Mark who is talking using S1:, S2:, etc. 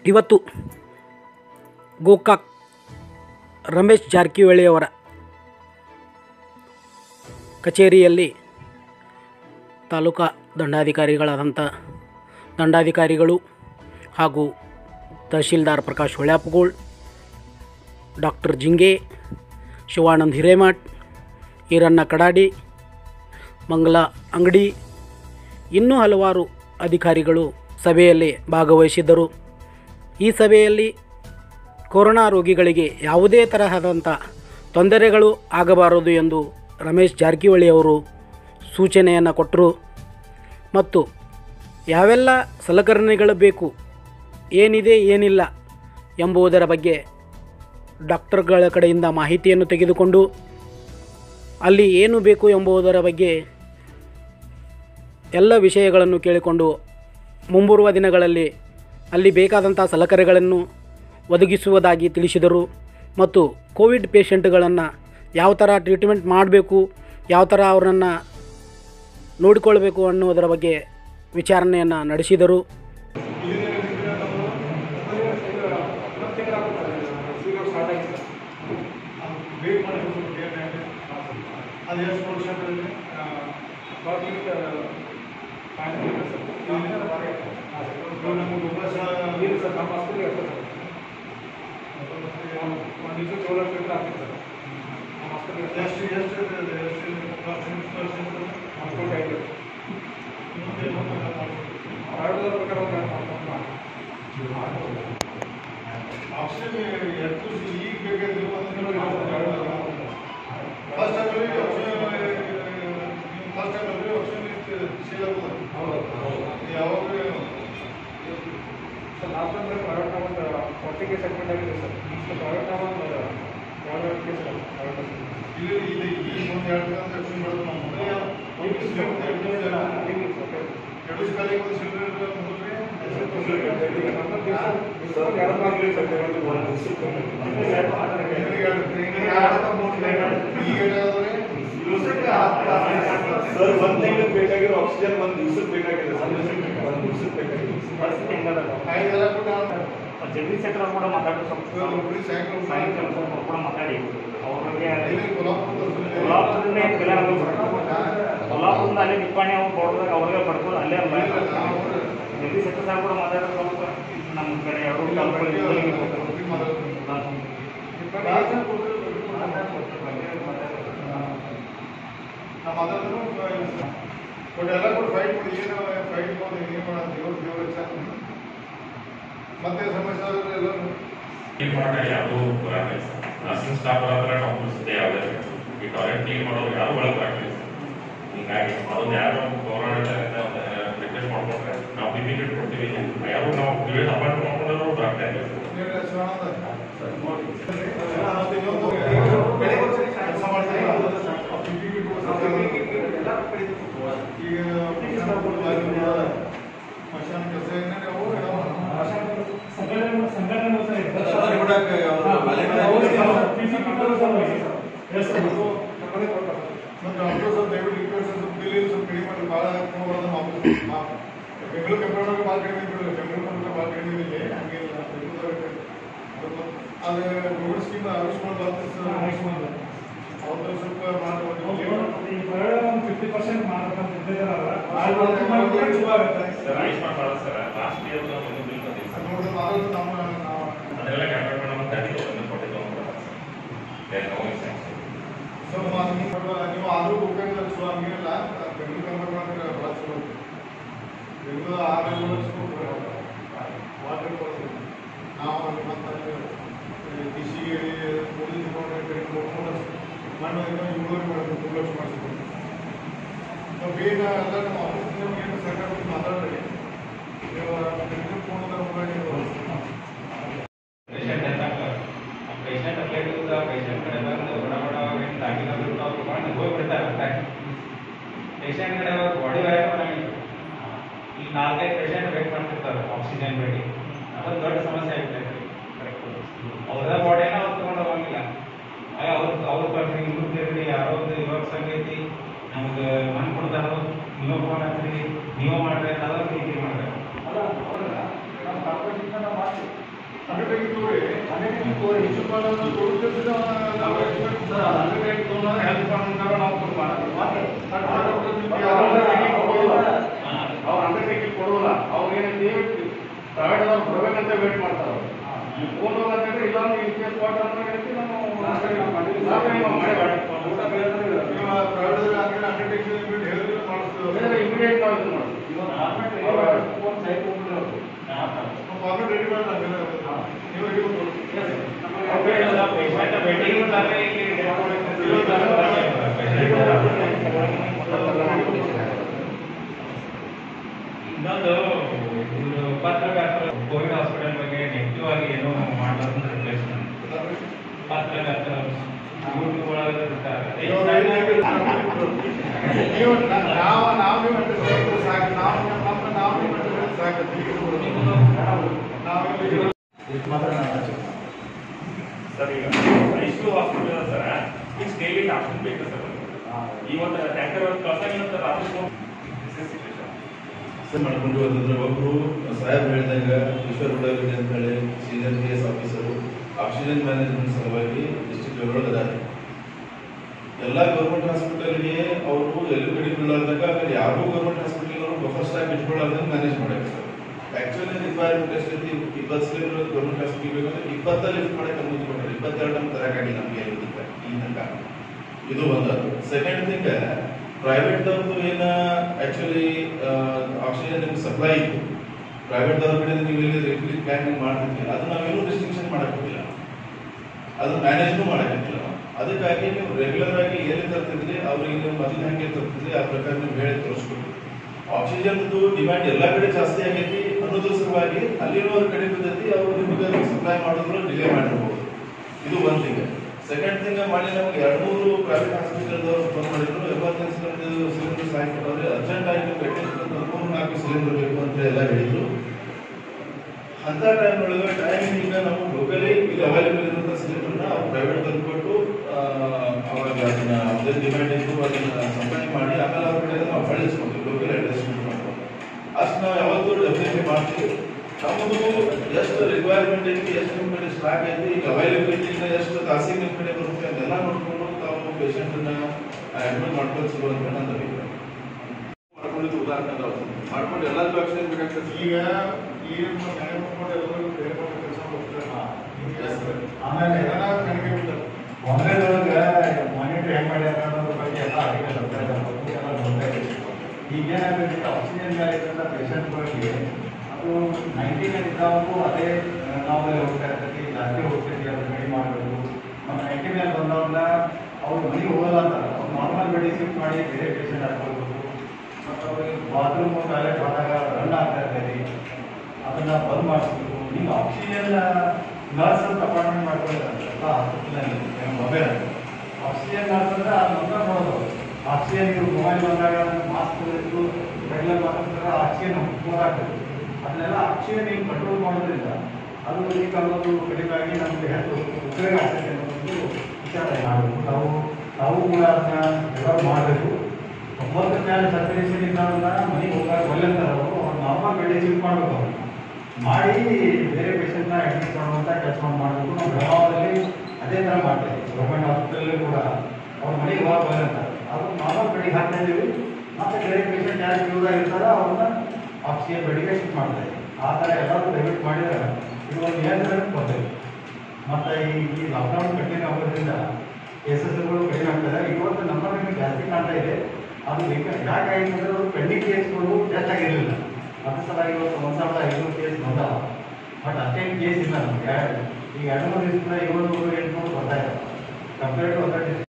S1: ಇವತ್ತು ಗೋಕಾಕ್ ರಮೇಶ್ ಜಾರಕಿಹೊಳಿಯವರ ಕಚೇರಿಯಲ್ಲಿ ತಾಲೂಕಾ ದಂಡಾಧಿಕಾರಿಗಳಾದಂಥ ದಂಡಾಧಿಕಾರಿಗಳು ಹಾಗೂ ತಹಶೀಲ್ದಾರ್ ಪ್ರಕಾಶ್ ಹೊಳ್ಯಾಪಗೋಳ್ ಡಾಕ್ಟರ್ ಜಿಂಗೆ ಶಿವಾನಂದ್ ಹಿರೇಮಠ್ ಈರಣ್ಣ ಕಡಾಡಿ ಮಂಗಲ ಅಂಗಡಿ ಇನ್ನೂ ಹಲವಾರು ಅಧಿಕಾರಿಗಳು ಸಭೆಯಲ್ಲಿ ಭಾಗವಹಿಸಿದ್ದರು ಈ ಸಭೆಯಲ್ಲಿ ಕೊರೋನಾ ರೋಗಿಗಳಿಗೆ ಯಾವುದೇ ತರಹದಂಥ ತೊಂದರೆಗಳು ಆಗಬಾರದು ಎಂದು ರಮೇಶ್ ಜಾರಕಿಹೊಳಿ ಅವರು ಸೂಚನೆಯನ್ನು ಕೊಟ್ಟರು ಮತ್ತು ಯಾವೆಲ್ಲ ಸಲಕರಣೆಗಳು ಬೇಕು ಏನಿದೆ ಏನಿಲ್ಲ ಎಂಬುದರ ಬಗ್ಗೆ ಡಾಕ್ಟರ್ಗಳ ಕಡೆಯಿಂದ ಮಾಹಿತಿಯನ್ನು ತೆಗೆದುಕೊಂಡು ಅಲ್ಲಿ ಏನು ಬೇಕು ಎಂಬುದರ ಬಗ್ಗೆ ಎಲ್ಲ ವಿಷಯಗಳನ್ನು ಕೇಳಿಕೊಂಡು ಮುಂಬರುವ ದಿನಗಳಲ್ಲಿ ಅಲ್ಲಿ ಬೇಕಾದಂಥ ಸಲಕರಣೆಗಳನ್ನು ಒದಗಿಸುವುದಾಗಿ ತಿಳಿಸಿದರು ಮತ್ತು ಕೋವಿಡ್ ಪೇಷಂಟ್ಗಳನ್ನು ಯಾವ ಥರ ಟ್ರೀಟ್ಮೆಂಟ್ ಮಾಡಬೇಕು ಯಾವ ಥರ ಅವರನ್ನು ನೋಡಿಕೊಳ್ಬೇಕು ಅನ್ನುವುದರ ಬಗ್ಗೆ ವಿಚಾರಣೆಯನ್ನು ನಡೆಸಿದರು
S2: ವೇಟ್ ಮಾಡಬೇಕು ಅದು ಎಷ್ಟು ಪರ್ಸೆಂಟ್ ಅಂದರೆ ಫಾರ್ಟಿಗೆ ನಮಗೆ ಉಪವಾಸ ಇಲ್ಲ ಸರ್ ನಮ್ಮ ಹಾಸ್ಪಿಟಲ್ ಇರ್ತದೆ ಒಂದು ದಿವಸ ಚೋಳ ಫಿಲ್ಟರ್ ಆಗ್ತದೆ ಸರ್ ನಮ್ಮ ಹಾಸ್ಪಿಟಲ್ ಎಷ್ಟು ಎಷ್ಟು ಎಷ್ಟು ಪರ್ಸೆಂಟ್ ಪರ್ಸೆಂಟ್ ಹಾಸ್ಪಿಟಲ್ ಐದು ಆರೋಗ್ಯದ ಪ್ರಕಾರ ಒಂದು ಆಪ್ಷನ್ ಎಷ್ಟು ಈಗ ಬೇಕಾದ್ರೆ ಫಸ್ಟ್ ಆಗಲಿ ಫಸ್ಟ್ ಆಗಲಿ ಆಪ್ಷನ್ ಸೇಲ್ ಆಗೋದು ಯಾವಾಗ ಸರ್ ಲಾಸ್ಟ್ ಟೈಮ್ ಪ್ರೈವೇಟ್ ಒಂದು ಫಾರ್ಟಿ ಕೆ ಸೆಗ್ಮೆಂಟ್ ಆಗಿದೆ ಸರ್ ಈಗ ಪ್ರೈವೇಟ್ ಒಂದು ಎರಡು ಕೇಸ್ ಇಲ್ಲ ಇಲ್ಲ ಈಗ ಒಂದು ಎರಡು ದಿನ ತಕ್ಷಣ ಬರೋದು ನಾವು ಎರಡು ಕಾಲಿಗೆ ಒಂದು ಸಿಲಿಂಡರ್
S3: ಸರ್ ಒಂದ್ ತಿಂಗಳಿಗೆ ಬೇಕಾಗಿರೋ ಆಕ್ಸಿಜನ್ ಒಂದ್ ದಿವ್ಸಕ್ಕೆ ಬೇಕಾಗಿದೆ ಸರ್ ಒಂದ್ ದಿವ್ಸಕ್ಕೆ ಬೇಕಾಗಿದೆ ಪರಿಸ್ಥಿತಿ ಹೆಂಗದ ಜಗದೀಶ್ ಶೆಟ್ಟರ್ ಅವ್ರು ಕೂಡ ಮಾತಾಡೋ ಸಾಯಂಕಾಲ ಅವ್ರು ಕೂಡ ಮಾತಾಡಿ ಅವ್ರಿಗೆ ಕೊಲ್ಲಾಪುರದಿಂದ ಏನು ಬೆಲೆ ಆಗಲ್ಲ ಸರ್ ಕೊಲ್ಲಾಪುರದಿಂದ ಅಲ್ಲೇ ನಿಪ್ಪಾಣಿ ಅವ್ರು ಕೊಡ್ದಾಗ ಅವ್ರಿಗೆ ಪಡ್ಕೊಂಡು ಅಲ್ಲೇ ಅಲ್ಲ ಜಗದೀಶ್ ಶೆಟ್ಟರ್ ಸಾಹೇಬ್ ಕೂಡ ಮಾತಾಡೋ ಸ್ವಲ್ಪ ನಮ್ಮ ಕಡೆ ಎರಡು
S2: ನಮ್ಮ ಅದನ್ನು ಬಟ್ ಎಲ್ಲ ಕೂಡ ಫೈಟ್ ಮಾಡಿ ಏನು ಫೈಟ್ ಮಾಡಿ ಏನು ಮಾಡೋದು ದೇವ್ರ ದೇವ್ರ ಇಚ್ಛೆ. ಮತ್ತೆ ಸಮಸ್ಯೆ ಆದ್ರೆ ಎಲ್ಲರೂ
S4: ಕ್ಲೀನ್ ಮಾಡೋಕೆ ಯಾರು ಬರಾಕಿಲ್ಲ ನರ್ಸಿಂಗ್ ಸ್ಟಾಫ್ ಬರತ್ರ ಡಾಕ್ಟರ್ಸ್ ಇದೆ ಯಾವುದೇ ಈ ಟಾಯ್ಲೆಟ್ ಕ್ಲೀನ್ ಮಾಡೋರು ಯಾರು ಒಳಗೆ ಬರಾಕಿಲ್ಲ ಹೀಗಾಗಿ ಅದನ್ನ ಯಾರು ಕೊರೋನಾ ರಿಕ್ವೆಸ್ಟ್ ಮಾಡ್ಕೊಂಡ್ರೆ ನಾವು ಬಿ ಪಿ ಕಿಟ್ ಕೊಡ್ತೀವಿ ಯಾರು ನಾವು ಪ್ರಿವೇಟ್ ಅಪಾಯಿಂಟ್ ಮಾಡ್ಕೊಂಡ್ರು ಬರಾಕ್ತಾ ಇಲ್ಲ
S2: ನೀವೆಲ್ಲ ಶಿವಾನಂದ ಮತ್ತೆ ಇನ್ನೊಂದು ಕೆಲಸ ಮಾಡ್ತಾರೆ ಈಗ ಮಶಾನ ಕೆಲಸ ಏನೇನು ಅವು ಮತ್ತು ಡಾಕ್ಟರ್ ಸ್ವಲ್ಪ ದಯವಿಟ್ಟು ರಿಕ್ವೆಸ್ಟ್ ಸ್ವಲ್ಪ ಬಿಲ್ ಸ್ವಲ್ಪ ಕಡಿಮೆ ಮಾಡಿ ಭಾಳ ನೋಡೋದು ಮಾಮೂಲು ಬೆಂಗಳೂರು ಕಂಪೌಂಡರ್ ಭಾಳ ಕಡಿಮೆ ಇದ್ರು ಬೆಂಗಳೂರು ಕಂಪೌಂಡರ್ ಭಾಳ ಕಡಿಮೆ ಇದೆ ಹಂಗೇನಿಲ್ಲ ಬೆಂಗಳೂರು ಅದು ಕೋವಿಡ್ ಸ್ಕೀಮ್ ಆಯುಷ್ಮಾನ್ ಭಾರತ್ ಅವ್ರದ್ದು ಸ್ವಲ್ಪ
S4: sir Ayushman Bharat sir last year ಒಂದು ಬಿಲ್ ಬಂದಿದೆ ಸರ್
S2: ನೋಡಿದ್ರೆ ಮಾಡೋದು ನಮ್ಮ ನಾವು
S4: ಅದನ್ನೆಲ್ಲ ಕ್ಯಾಲ್ಕುಲೇಟ್ ಮಾಡಿ ನಮ್ಗೆ ತರ್ಟಿ ತೌಸಂಡ್ ಕೊಟ್ಟು ತೊಗೊಂಡ್ರೆ ಸರ್ ನೋ ಸ್ಯಾಂಕ್ಷನ್
S2: ಸೊ ನೀವು ನೀವು ಆದರೂ ಉಪಯೋಗ ಚಲೋ ಹಂಗೇನಿಲ್ಲ ಬೆಂಗಳೂರು ಕಂಪೌಂಡರ್ ಭಾಳ ಚಲೋ ಬೆಂಗಳೂರು ಆರು ಲಕ್ಷ ವಾಟರ್ ನಾವು ಮತ್ತೆ ಕೃಷಿ ಪೊಲೀಸ್ ಡಿಪಾರ್ಟ್ಮೆಂಟ್ ನೋಡ್ಕೊಂಡು ಮಣ್ಣು ಏನೋ ಏಳುವರೆ ಮಾಡಿದ್ರು ಮೂರು ಲಕ್ಷ ಮಾಡಿಸ್ಕೊಂಡು ನಾವು ಬೇಗ ಎಲ್ಲ ನಮ್ಮ ಆಫೀಸ್ ಏನು ಸರ್ಕಾರ ಮಾತಾಡ್ರಿ ನೀವು ಬೆಂಗಳೂರು ಫೋನ್ ಮೊಬೈಲ್
S5: ಪೇಷಂಟ್ ಅಂದಾಗ ಆ ಪೇಷಂಟ್ ಅಪ್ಲೈ ಇರುತ್ತೆ ಪೇಷಂಟ್ ಕಡೆ ಬಂದು ಬಡ ಬಡ ಏನು ದಾಖಲೆ ಬಿಟ್ಟು ಅವ್ರು ಮಾಡಿ ಹೋಗ್ಬಿಡ್ತಾರೆ ಅಟ್ಯಾಕ್ ಪೇಷಂಟ್ ಕಡೆ ಬಾಡಿ ವೈರಲ್ ಮಾಡಂಗಿಲ್ಲ ಈಗ ನಾಲ್ಕೈದು ಪೇಷಂಟ್ ವೇಟ್ ಮಾಡ್ತಿರ್ತಾರೆ ಆಕ್ಸಿಜನ್ ಬೇಡಿ ಅದೊಂದು ದೊಡ್ಡ ಸಮಸ್ಯೆ ಆಗ್ಬಿಟ್ಟೈತೆ ಅವ್ರದ ಬಾಡಿನ ಅವ್ರು ತಗೊಂಡು ಹೋಗಂಗಿಲ್ಲ ಆಗ ಅವ್ರ ಅವ್ರ ಬರ್ರಿ ಇವ್ರು ತಿರ್ಗಿ ಯಾರೋ ಒಂದು ಇವಾಗ ಸಂಗತಿ ನಮ್ಗೆ ಮಣ್ಣು ಕೊಡ್ತಾರೋ ನೀವು ಫೋನ್ ಹಚ್ಚಿರಿ ನೀವು ಮಾಡ್ರಿ ಅಂತ ಅದೊಂದು ರೀತಿ ಮಾಡ್ರಿ
S3: ನಮ್ಮ ಕಾರ್ಪೊರೇಷನ್ ನಾವು ಮಾಡ್ತೀವಿ
S2: ಅಂಡರ್ಟೇಕಿಂಗ್ ತೋರಿ
S3: ಅಂಡರ್ಟೇಕಿಂಗ್ ತೋರಿ.
S2: ಮುನ್ಸಿಪಾಲ್ ಕೊಡುತ್ತಿದ್ದು ನಾವು ಎಕ್ಸ್ಪೆಕ್ಟ್
S3: ಸರ್ ಅಂಡರ್ಟೇಕಿಂಗ್ ತೊಗೊಂಡ್ರೆ ಹೆಲ್ಪ್ ಡಿಪಾರ್ಟ್ಮೆಂಟ್ ನಾವು ಕೊಡ್ಬಾರ್ದು ಮಾಡ್ತೀವಿ ಅವ್ರು ಅಂಡರ್ಟೇಕಿಂಗ್ ಕೊಡೋಲ್ಲ ಅವ್ರು ಏನಂತ ಪ್ರೈವೇಟ್ ಅವ್ರು ಬರ್ಬೇಕಂತ ವೇಟ್ ಮಾಡ್ತಾರೆ ಫೋನ್ ಅಂತಂದ್ರೆ ಇಲ್ಲ ಅಂದ್ರೆ ಇನ್ ಕೇಸ್ ವಾಟ್ ಅಂದ್ರೆ ಹೇಳ್ತೀವಿ ನಾವು ಮಾಡಿ ಊಟ ಬೇರೆ
S2: ಪ್ರೈವೇಟ್ ಅಂಡರ್ಟೇಕಿಂಗ್ ಬಿಟ್ಟು ಹೇಳಿದ್ರೆ ಮಾಡಿಸ್ತೀವಿ
S3: ಇಮಿಡಿಯೇಟ್ ನಾವು ಇದು ಮಾಡ್ತೀವಿ ಫೋನ್ ಸೈಟ್ ಹೋಗ್ಬಿಟ್ಟು
S2: ಫಾರ್ಮೆಟ್ ರೆಡಿ ಮಾಡಿ ನೀವು ರೆಡಿ
S5: ಪೇಷಂಟ್ ವೇಟಿಂಗ್ ಇರ್ತಾರೆ ಇಲ್ಲಿ ಇನ್ನೊಂದು ಇವರು ಪತ್ರಕರ್ತರು ಕೋವಿಡ್ ಹಾಸ್ಪಿಟಲ್ ಬಗ್ಗೆ ನೆಗೆಟಿವ್ ಆಗಿ ಏನೋ ಮಾಡಬಾರ್ದು ರಿಪ್ಲೇಸ್ಮೆಂಟ್ ಪತ್ರಕರ್ತರು ಯೂಟ್ಯೂಬ್ ಒಳಗೆ ಇರ್ತಾರೆ
S2: ನೀವು ನಾವು ನಾವು ನೀವು ಅಂಡರ್ಸ್ಟ್ಯಾಂಡ್ ಸಾಕು ನಾವು ನಮ್ಮ ನಾವು ನೀವು ಅಂಡರ್ಸ್ಟ್ಯಾಂಡ್ ಸಾಕು ನಾವು ಇಲ್ಲಿ
S4: ಸರ್ ಈಗ ಐಶ್ವರ್ಯ ಹಾಸ್ಪಿಟಲ್ ಸರ್ ಈಗ ಡೈಲಿ ಆಪ್ಷನ್ ಬೇಕು ಸರ್ ಇವತ್ತು ಟ್ಯಾಂಕರ್ ಕಳ್ಸಂಗಿಲ್ಲ ಸರ್ ರಾತ್ರಿ
S6: ಕೆಲಸ ಮಾಡ್ಕೊಂಡು ಹೋದ್ರೆ ಒಬ್ರು ಸಾಹೇಬ್ ಹೇಳಿದಾಗ ಈಶ್ವರ್ ಉಡಾಗಡ್ಡೆ ಅಂತ ಹೇಳಿ senior K S officer oxygen management ಸಲುವಾಗಿ ಡಿಸ್ಟ್ರಿಕ್ಟ್ ಒಳಗೆ ಅದಾರೆ ಎಲ್ಲ ಗೌರ್ಮೆಂಟ್ ಹಾಸ್ಪಿಟಲ್ಗೆ ಅವರು ಎಲ್ಲೂ ಕಡಿಮೆ ಬೀಳಾರ್ದಾಗ ಆಮೇಲೆ ಯಾರು ಗೌರ್ಮೆಂಟ್ ಹಾಸ್ಪಿಟಲ್ ಅವರು ಬಫರ್ ಸ್ಟಾಕ್ ಇಟ್ಕೊಳ್ಳಾರ್ದಂಗೆ ಮ್ಯಾನೇಜ್ ಮಾಡಬೇಕು ಆಕ್ಚುಲಿ ರಿಕ್ವೈರ್ಮೆಂಟ್ ಎಷ್ಟೈತಿ ಇಪ್ಪತ್ತು ಸಿಲಿಂಡರ್ ಗೌರ್ಮೆಂಟ್ ಹಾಸ್ಪಿಟಲ್ ಬೇಕಂದ್ರೆ ಇಪ್ಪತ್ತಲ್ಲಿ ಲಿಫ್ಟ್ ಮಾಡಕ್ಕೆ ಅನುಮತಿ ಕೊಟ್ಟರೆ ಇಪ್ಪತ್ತೆರಡು ನಮ್ಗೆ ತರಕಾಗಿಲ್ಲ ನಮಗೆ ಇರೋದಕ್ಕೆ ಈ ತನಕ ಇದು ಒಂದು ಸೆಕೆಂಡ್ ಥಿಂಗ್ ಪ್ರೈವೇಟ್ ದವ್ರದ್ದು ಏನ ಆಕ್ಚುಲಿ ಆಕ್ಸಿಜನ್ ನಿಮ್ಗೆ ಸಪ್ಲೈ ಇತ್ತು ಪ್ರೈವೇಟ್ ದವ್ರ ಕಡೆ ನೀವು ಇಲ್ಲಿ ರೆಫ್ರಿ ಪ್ಲಾನ್ ಮಾಡ್ತಿರ್ತೀವಿ ಅದು ನಾವೇನು ರಿಸ್ಟ್ರಿಕ್ಷನ್ ಮಾಡಕ್ಕಿಲ್ಲ ಅದು ಮ್ಯಾನೇಜ್ನು ಮಾಡಕ್ಕಿಲ್ಲ ಅದಕ್ಕಾಗಿ ನೀವು ರೆಗ್ಯುಲರ್ ಆಗಿ ಎಲ್ಲಿ ತರ್ತಿದ್ರಿ ಅವ್ರಿಗೆ ನೀವು ಮೊದಲು ಹೆಂಗೆ ತರ್ತಿದ್ರಿ ಆ ಪ್ರಕಾರ ನೀವು ಹೇಳಿ ತೋರಿಸ್ಬೇಕು ಆಕ್ಸಿಜನ್ ಡಿಮ್ಯಾಂಡ್ ಎಲ್ಲ ಕಡೆ ಜಾಸ್ತಿ ಆಗೈತಿ ಅನ್ನೋದ್ರ ಸಲುವಾಗಿ ಅಲ್ಲಿರೋರ ಕಡೆ ಬಿದ್ದೈತಿ ಅವ್ರು ನಿಮಗೆ ಸಪ್ಲೈ ಮಾಡೋದ್ರ ಡಿಲೇ ಮಾಡಿರ್ಬೋದು ಇದು ಒಂದ್ ಥಿಂಗ್ ಸೆಕೆಂಡ್ ಥಿಂಗ್ ಮಾಡಿ ನಮಗೆ ಎರಡು ಮೂರು ಪ್ರೈವೇಟ್ ಹಾಸ್ಪಿಟಲ್ದವ್ರು ಫೋನ್ ಮಾಡಿದ್ರು ಎಮರ್ಜೆನ್ಸಿ ನಮ್ದು ಸಿಲಿಂಡರ್ ಸಾಯ್ ಕೊಟ್ಟವ್ರೆ ಅರ್ಜೆಂಟ್ ಆಗಿ ಅಟ್ಲೀಸ್ಟ್ ಒಂದು ಮೂರು ನಾಲ್ಕು ಸಿಲಿಂಡರ್ ಬೇಕು ಅಂತ ಎಲ್ಲ ಹೇಳಿದ್ರು ಅಂತ ಟೈಮ್ ಒಳಗೆ ಟೈಮಿಂಗ್ ಈಗ ನಾವು ಲೋಕಲಿ ಈಗ ಅವೈಲೇಬಲ್ ಇರುವಂತ ಸಿಲಿಂಡರ್ನ ಅವ್ರು ಪ್ರೈವೇಟ್ ತಂದು ಕೊಟ್ಟು ಆ, ಅವಾಗ ಅದನ್ನ ಅದೇ ಡಿಮ್ಯಾಂಡ್ ಇದ್ದು ಅದನ್ನ ಸಪ್ಲೈ ಮಾಡಿ ಆಮೇಲೆ ಅವ್ರ ಕಡೆ ನಾವು ಬಳಸ್ಕೊಂತೀವಿ ಲೋಕಲ್ ಅಡ್ಜಸ್ಟ್ಮೆಂಟ್ ಮಾಡ್ಕೊಂಡು ಅಷ್ಟು ನಾವು ಯಾವತ್ತೂ ಡೆಫಿನೆಟ್ಲಿ ಮಾಡ್ತೀವಿ ನಮ್ಮದು ಎಷ್ಟು ರಿಕ್ವೈರ್ಮೆಂಟ್ ಐತಿ ಎಷ್ಟು ನಿಮ್ಮ ಕಡೆ ಸ್ಟಾಕ್ ಐತಿ ಈಗ ಅವೈಲೇಬಿಲಿಟಿ ಎಷ್ಟು ತಾಸಿಗೆ ನಿಮ್ಮ ಕಡೆ ಬರುತ್ತೆ ಅದೆಲ್ಲ ನೋಡ್ಕೊಂಡು ತಾವು ಪೇಷಂಟನ್ನ ಅಡ್ಮಿಟ್ ಮಾಡ್ಕೊಂಡು ಚಲೋ ಅಂತ ನನ್ನ ಅಭಿಪ್ರಾಯ ಮಾಡ್ಕೊಂಡಿದ್ದು ಉದಾಹರಣೆ ಅದಾವ ಮಾಡ್ಕೊಂಡು ಎಲ್ಲರಿಗೂ ಆಕ್ಸಿಜನ್ ಬೇಕಾಗ್ತದೆ
S2: ಈಗ ಈ ಮನೆ ಮಾಡ್ಕೊಂಡು ಎಲ್ಲರಿಗೂ ಬೇರೆ ಬೇರೆ ಕೆಲಸ ಹೋಗ್ತಾರೆ
S3: ಆಮೇಲೆ
S2: ಎಲ್ಲ ಕಣಿಗೆ ಬಿಡ್ತಾರೆ
S3: ಮೊಬೈಲ್ದೊಳಗೆ ಮಾನಿಟರ್ ಹೆಂಗ್ ಮಾಡ್ಯಾರ ಅನ್ನೋದ್ರ ಬಗ್ಗೆ ಎಲ್ಲ ಅಡಿಗೆ ಬರ್ತಾ ಇದೆ ಎಲ್ಲ ನೋಡ್ತಾ ಇದ್ದೀವಿ ಈಗ ಏನಾಗುತ್ತೆ ಆಕ್ಸಿಜನ್ ಮೇಲೆ ಇದ್ದಂಥ ಪೇಷಂಟ್ಗಳಿಗೆ ಅದು ನೈಂಟಿ ನೈನ್ ಇದ್ದಾಗೂ ಅದೇ ನಾವಲ್ಲಿ ಹೋಗ್ತಾ ಇರ್ತೈತಿ ಜಾಸ್ತಿ ಹೋಗ್ತೈತಿ ಅದು ಕಡಿಮೆ ಮಾಡಬೇಕು ಮತ್ತು ನೈಂಟಿ ಮೇಲೆ ಬಂದವ್ರನ್ನ ಅವ್ರು ಮನೆಗೆ ಹೋಗಲ್ಲ ಅಂತ ಅವ್ರು ನಾರ್ಮಲ್ ಬೆಡಿ ಶಿಫ್ಟ್ ಮಾಡಿ ಬೇರೆ ಪೇಷಂಟ್ ಹಾಕೊಳ್ಬೇಕು ಮತ್ತು ಅವ್ರಿಗೆ ಬಾತ್ರೂಮ್ ಟಾಯ್ಲೆಟ್ ಹೋದಾಗ ರನ್ ಆಗ್ತಾ ಇರ್ತೈತಿ ಅದನ್ನ ಬಂದ್ ಮಾಡಿಸ್ಬೇಕು ಈಗ ಆಕ್ಸಿಜನ್ ನರ್ಸ್ ಅಂತ ಅಪಾಯಿಂಟ್ಮೆಂಟ್ ಮಾಡ್ಕೊಂಡಿದ್ದಾರೆ ಎಲ್ಲ ಹಾಸ್ಪಿಟಲಲ್ಲಿ ಮೊಬೈಲ್ ಆಕ್ಸಿಜನ್ ನರ್ಸ್ ಅಂದ್ರೆ ಆ ನಂಬರ್ ನೋಡೋದು ಆಕ್ಸಿಜನ್ ಇವ್ರು ಮೊಬೈಲ್ ಬಂದಾಗ ಮಾಸ್ಕ್ ಇಟ್ಟು ರೆಗ್ಯುಲರ್ ಮಾತಾಡ್ತಾರೆ ಆಕ್ಸಿಜನ್ ಹೋರಾಗ್ತದೆ ಅದನ್ನೆಲ್ಲ ಆಕ್ಸಿಜನ್ ಹಿಂಗೆ ಕಂಟ್ರೋಲ್ ಮಾಡೋದ್ರಿಂದ ಅದು ಈ ಕಾಲದ್ದು ಕಡಿಮೆ ಆಗಿ ನಮಗೆ ಹೆಲ್ತ್ ಉಪಯೋಗ ಆಗ್ತದೆ ಅನ್ನೋದು ವಿಚಾರ ಮಾಡಬೇಕು ನಾವು ನಾವು ಕೂಡ ಅದನ್ನ ಎಲ್ಲರೂ ಮಾಡಬೇಕು ಒಂಬತ್ತರ ಮೇಲೆ ಸರ್ಕ್ಯುಲೇಷನ್ ಇದ್ದವ್ರನ್ನ ಮನೆಗೆ ಹೋಗಾಗ ಒಳ್ಳೆಂತಾರೆ ಅವರು ಅವ್ರು ನಾರ್ಮಲ್ ಬೆಳೆ ಶಿಫ್ಟ್ ಮಾಡಬೇಕು ಅವ್ರು ಮಾಡಿ ಬೇರೆ ಪೇಷಂಟ್ನ ಅಡ್ಮಿಟ್ ಮಾಡುವಂಥ ಕೆಲಸ ಮಾಡಬೇಕು ನಾವು ಬೆಳಗಾವದಲ್ಲಿ ಅದೇ ಥರ ಮಾಡ್ತಾ ಇದ್ದೀವಿ ಗೌರ್ಮೆಂಟ್ ಹಾಸ್ಪಿಟಲ್ ಕೂಡ ಅವ್ರ ಮನೆಗೆ ಹೋಗಿ ಬಂದಂತಾರೆ ಅದು ನಾರ್ಮಲ್ ಬೆಡಿಗೆ ಹಾಕ್ತಾ ಇದ್ದೀವಿ ಮತ್ತೆ ಬೇರೆ ಪೇಷಂಟ್ ಯಾರು ಕ್ಯೂರ್ ಆಗಿರ್ತಾರೋ ಅವ್ರನ್ನ ಆಕ್ಸಿಜನ್ ಬೆಡಿಗೆ ಶಿಫ್ಟ್ ಮಾಡ್ತಾ ಇದ್ದೀವಿ ಆ ಥರ ಎಲ್ಲರೂ ದಯವಿಟ್ಟು ಮಾಡಿದ್ರೆ ಇದು ಒಂದು ನಿಯಂತ್ರಣಕ್ಕೆ ಬರ್ತದೆ ಮತ್ತು ಈ ಈ ಲಾಕ್ಡೌನ್ ಕಂಟಿನ್ಯೂ ಆಗೋದ್ರಿಂದ ಕೇಸಸ್ಗಳು ಕಡಿಮೆ ಆಗ್ತದೆ ಇವತ್ತು ನಂಬರ್ ನಿಮಗೆ ಜಾಸ್ತಿ ಕಾಣ್ತಾ ಇದೆ ಅದು ಯಾಕೆ ಯಾಕಾಗಿತ್ತು ಅಂದರೆ ಅವರು ಪೆಂಡಿಂಗ್ ಕೇಸ್ಗಳು ಟೆಸ್ಟ್ ಆಗಿರಲಿಲ್ಲ ಅದ್ರ ಸಲುವಾಗಿ ಇವತ್ತು ಒಂದು ಸಾವಿರದ ಐನೂರು ಕೇಸ್ ಬಂದಾವ ಬಟ್ ಅಷ್ಟೇನು ಕೇಸ್ ಇಲ್ಲ ನಮ್ಗೆ ಎರಡು ಈಗ ಎರಡು ಮೂರು ದಿವಸದಿಂದ ಏಳ್ನೂರು ಎಂಟುನೂರು ಬರ್ತಾ ಇದ್ದಾವೆ ಕಂಪೇರ್ ಟು ಅದರ್